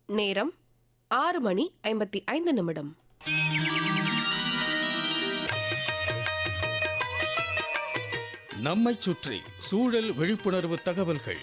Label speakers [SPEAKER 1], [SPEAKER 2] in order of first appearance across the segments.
[SPEAKER 1] நேரம் ஆறு மணி ஐம்பத்தி ஐந்து நிமிடம்
[SPEAKER 2] நம்மைச் சுற்றி சூழல் விழிப்புணர்வு தகவல்கள்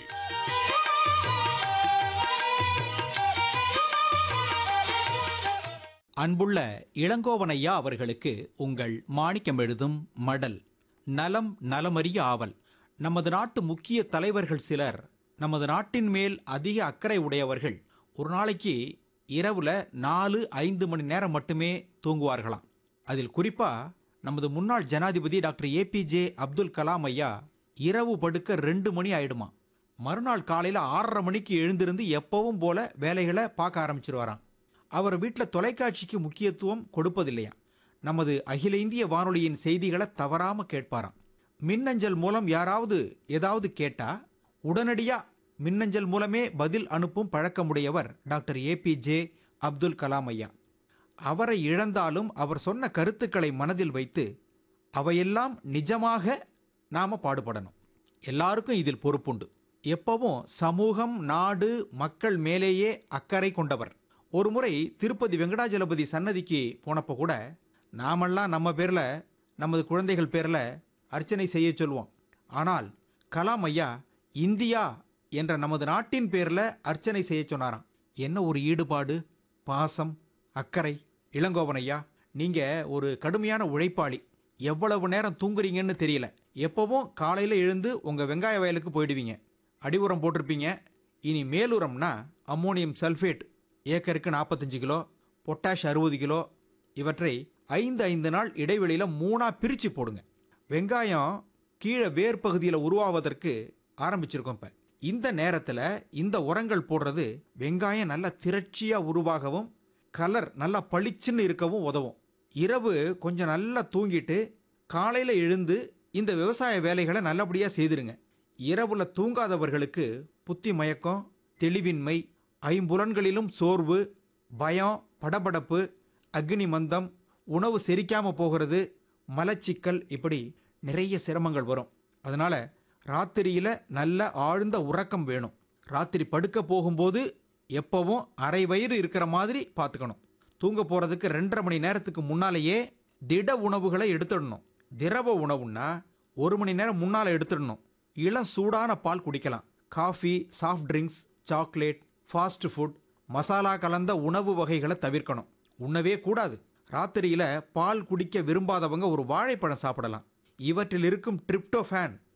[SPEAKER 3] அன்புள்ள இளங்கோவனையா அவர்களுக்கு உங்கள் மாணிக்கம் எழுதும் மடல் நலம் நலமறிய ஆவல் நமது நாட்டு முக்கிய தலைவர்கள் சிலர் நமது நாட்டின் மேல் அதிக அக்கறை உடையவர்கள் ஒரு நாளைக்கு இரவுல நாலு ஐந்து மணி நேரம் மட்டுமே தூங்குவார்களாம் அதில் குறிப்பா நமது முன்னாள் ஜனாதிபதி டாக்டர் ஏபிஜே அப்துல் கலாம் ஐயா இரவு படுக்க ரெண்டு மணி ஆயிடுமா மறுநாள் காலையில் ஆறரை மணிக்கு எழுந்திருந்து எப்பவும் போல வேலைகளை பார்க்க ஆரம்பிச்சிருவாராம் அவர் வீட்டில் தொலைக்காட்சிக்கு முக்கியத்துவம் கொடுப்பதில்லையா நமது அகில இந்திய வானொலியின் செய்திகளை தவறாம கேட்பாராம் மின்னஞ்சல் மூலம் யாராவது ஏதாவது கேட்டா உடனடியா மின்னஞ்சல் மூலமே பதில் அனுப்பும் பழக்கமுடையவர் டாக்டர் ஏபிஜே அப்துல் கலாம் ஐயா அவரை இழந்தாலும் அவர் சொன்ன கருத்துக்களை மனதில் வைத்து அவையெல்லாம் நிஜமாக நாம பாடுபடணும் எல்லாருக்கும் இதில் பொறுப்புண்டு எப்பவும் சமூகம் நாடு மக்கள் மேலேயே அக்கறை கொண்டவர் ஒரு முறை திருப்பதி வெங்கடாஜலபதி சன்னதிக்கு போனப்போ கூட நாமெல்லாம் நம்ம பேரில் நமது குழந்தைகள் பேரில் அர்ச்சனை செய்ய சொல்லுவோம் ஆனால் கலாம் ஐயா இந்தியா என்ற நமது நாட்டின் பேரில் அர்ச்சனை செய்ய சொன்னாராம் என்ன ஒரு ஈடுபாடு பாசம் அக்கறை இளங்கோவன் ஐயா நீங்கள் ஒரு கடுமையான உழைப்பாளி எவ்வளவு நேரம் தூங்குறீங்கன்னு தெரியல எப்பவும் காலையில் எழுந்து உங்கள் வெங்காய வயலுக்கு போயிடுவீங்க அடி உரம் போட்டிருப்பீங்க இனி மேலுரம்னா அம்மோனியம் சல்ஃபேட் ஏக்கருக்கு நாற்பத்தஞ்சு கிலோ பொட்டாஷ் அறுபது கிலோ இவற்றை ஐந்து ஐந்து நாள் இடைவெளியில் மூணாக பிரித்து போடுங்க வெங்காயம் கீழே வேர் பகுதியில் உருவாவதற்கு ஆரம்பிச்சிருக்கோம் இப்போ இந்த நேரத்தில் இந்த உரங்கள் போடுறது வெங்காயம் நல்லா திரட்சியாக உருவாகவும் கலர் நல்லா பளிச்சுன்னு இருக்கவும் உதவும் இரவு கொஞ்சம் நல்லா தூங்கிட்டு காலையில் எழுந்து இந்த விவசாய வேலைகளை நல்லபடியாக செய்திருங்க இரவுல தூங்காதவர்களுக்கு புத்தி மயக்கம் தெளிவின்மை ஐம்புலன்களிலும் சோர்வு பயம் படபடப்பு அக்னி மந்தம் உணவு செரிக்காம போகிறது மலச்சிக்கல் இப்படி நிறைய சிரமங்கள் வரும் அதனால ராத்திரியில நல்ல ஆழ்ந்த உறக்கம் வேணும் ராத்திரி படுக்க போகும்போது எப்பவும் அரை வயிறு இருக்கிற மாதிரி பார்த்துக்கணும் தூங்க போறதுக்கு ரெண்டரை மணி நேரத்துக்கு முன்னாலேயே திட உணவுகளை எடுத்துடணும் திரவ உணவுன்னா ஒரு மணி நேரம் முன்னால் எடுத்துடணும் இளம் சூடான பால் குடிக்கலாம் coffee soft drinks chocolate fast food masala கலந்த உணவு வகைகளை தவிர்க்கணும் உண்ணவே கூடாது ராத்திரியில பால் குடிக்க விரும்பாதவங்க ஒரு வாழைப்பழம் சாப்பிடலாம் இவற்றில் இருக்கும் ட்ரிப்டோஃபேன்